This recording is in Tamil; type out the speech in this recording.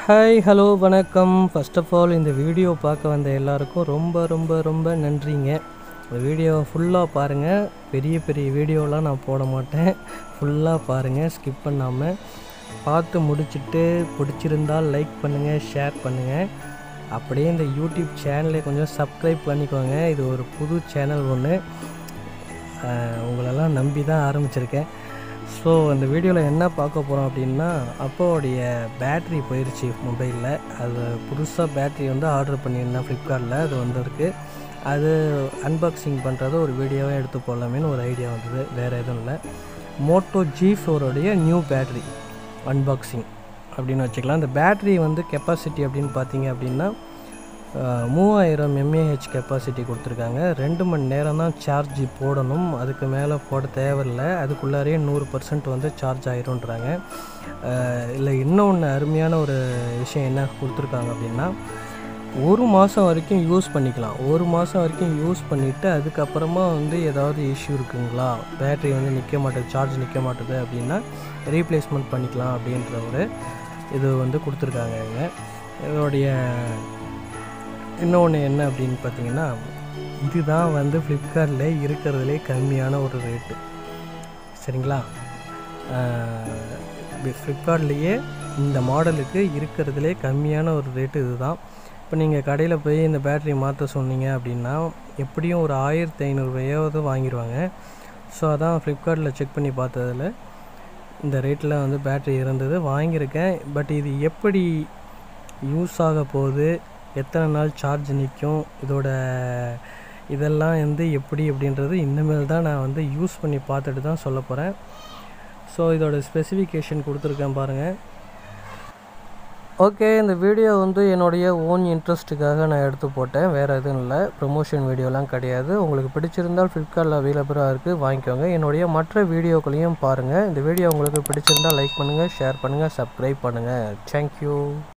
ஹாய் ஹலோ வணக்கம் ஃபர்ஸ்ட் ஆஃப் ஆல் இந்த வீடியோ பார்க்க வந்த எல்லாருக்கும் ரொம்ப ரொம்ப ரொம்ப நன்றிங்க இந்த வீடியோவை ஃபுல்லாக பாருங்கள் பெரிய பெரிய வீடியோலாம் நான் போட மாட்டேன் ஃபுல்லாக பாருங்கள் ஸ்கிப் பண்ணாமல் பார்த்து முடிச்சுட்டு பிடிச்சிருந்தால் லைக் பண்ணுங்கள் ஷேர் பண்ணுங்கள் அப்படியே இந்த யூடியூப் சேனலை கொஞ்சம் சப்ஸ்கிரைப் பண்ணிக்கோங்க இது ஒரு புது சேனல் ஒன்று உங்களெல்லாம் நம்பி தான் ஆரம்பிச்சிருக்கேன் ஸோ அந்த வீடியோவில் என்ன பார்க்க போகிறோம் அப்படின்னா அப்போவுடைய பேட்ரி போயிடுச்சு மொபைலில் அது புதுசாக பேட்ரி வந்து ஆர்டர் பண்ணியிருந்தேன் ஃப்ளிப்கார்ட்டில் அது வந்திருக்கு அது அன்பாக்சிங் பண்ணுறது ஒரு வீடியோவே எடுத்து போடலாமேன்னு ஒரு ஐடியா வந்தது வேறு எதுவும் இல்லை மோட்டோ ஜி ஃபோருடைய நியூ பேட்ரி அன்பாக்சிங் அப்படின்னு வச்சுக்கலாம் இந்த பேட்ரி வந்து கெப்பாசிட்டி அப்படின்னு பார்த்தீங்க அப்படின்னா அஹ், மூவாயிரம் எம்ஏஹெச் கெப்பாசிட்டி கொடுத்துருக்காங்க ரெண்டு மணி நேரம் தான் சார்ஜ் போடணும் அதுக்கு மேலே போட தேவையில்லை அதுக்குள்ளாரையே நூறு பர்சன்ட் வந்து சார்ஜ் ஆயிரும்ன்றாங்க இல்லை இன்னொன்று அருமையான ஒரு விஷயம் என்ன கொடுத்துருக்காங்க அப்படின்னா ஒரு மாதம் வரைக்கும் யூஸ் பண்ணிக்கலாம் ஒரு மாதம் வரைக்கும் யூஸ் பண்ணிவிட்டு அதுக்கப்புறமா வந்து ஏதாவது இஷ்யூ இருக்குங்களா பேட்டரி வந்து நிற்க மாட்டேது சார்ஜ் நிற்க மாட்டேது அப்படின்னா ரீப்ளேஸ்மெண்ட் பண்ணிக்கலாம் அப்படின்ற ஒரு இது வந்து கொடுத்துருக்காங்க இவங்க இதோடைய இன்னொன்று என்ன அப்படின்னு பார்த்தீங்கன்னா இதுதான் வந்து ஃப்ளிப்கார்ட்டில் இருக்கிறதுலே கம்மியான ஒரு ரேட்டு சரிங்களா ஃப்ளிப்கார்ட்லேயே இந்த மாடலுக்கு இருக்கிறதுலே கம்மியான ஒரு ரேட்டு இதுதான் இப்போ நீங்கள் கடையில் போய் இந்த பேட்டரி மாற்ற சொன்னீங்க அப்படின்னா எப்படியும் ஒரு ஆயிரத்தி ஐநூறுரூவாயாவது வாங்கிடுவாங்க ஸோ அதான் ஃப்ளிப்கார்ட்டில் செக் பண்ணி பார்த்ததில் இந்த ரேட்டில் வந்து பேட்டரி இருந்தது வாங்கியிருக்கேன் பட் இது எப்படி யூஸ் ஆக போகுது எத்தனை நாள் சார்ஜ் நிற்கும் இதோட இதெல்லாம் வந்து எப்படி அப்படின்றது இனிமேல் தான் நான் வந்து யூஸ் பண்ணி பார்த்துட்டு தான் சொல்ல போகிறேன் ஸோ இதோட ஸ்பெசிஃபிகேஷன் கொடுத்துருக்கேன் பாருங்கள் ஓகே இந்த வீடியோ வந்து என்னுடைய ஓன் இன்ட்ரெஸ்ட்டுக்காக நான் எடுத்து போட்டேன் வேறு எதுவும் இல்லை ப்ரொமோஷன் வீடியோலாம் கிடையாது உங்களுக்கு பிடிச்சிருந்தால் ஃப்ளிப்கார்ட்டில் அவைலபிளாக இருக்குது வாங்கிக்கோங்க என்னுடைய மற்ற வீடியோக்களையும் பாருங்கள் இந்த வீடியோ உங்களுக்கு பிடிச்சிருந்தால் லைக் பண்ணுங்கள் ஷேர் பண்ணுங்கள் சப்ஸ்கிரைப் பண்ணுங்கள் தேங்க்யூ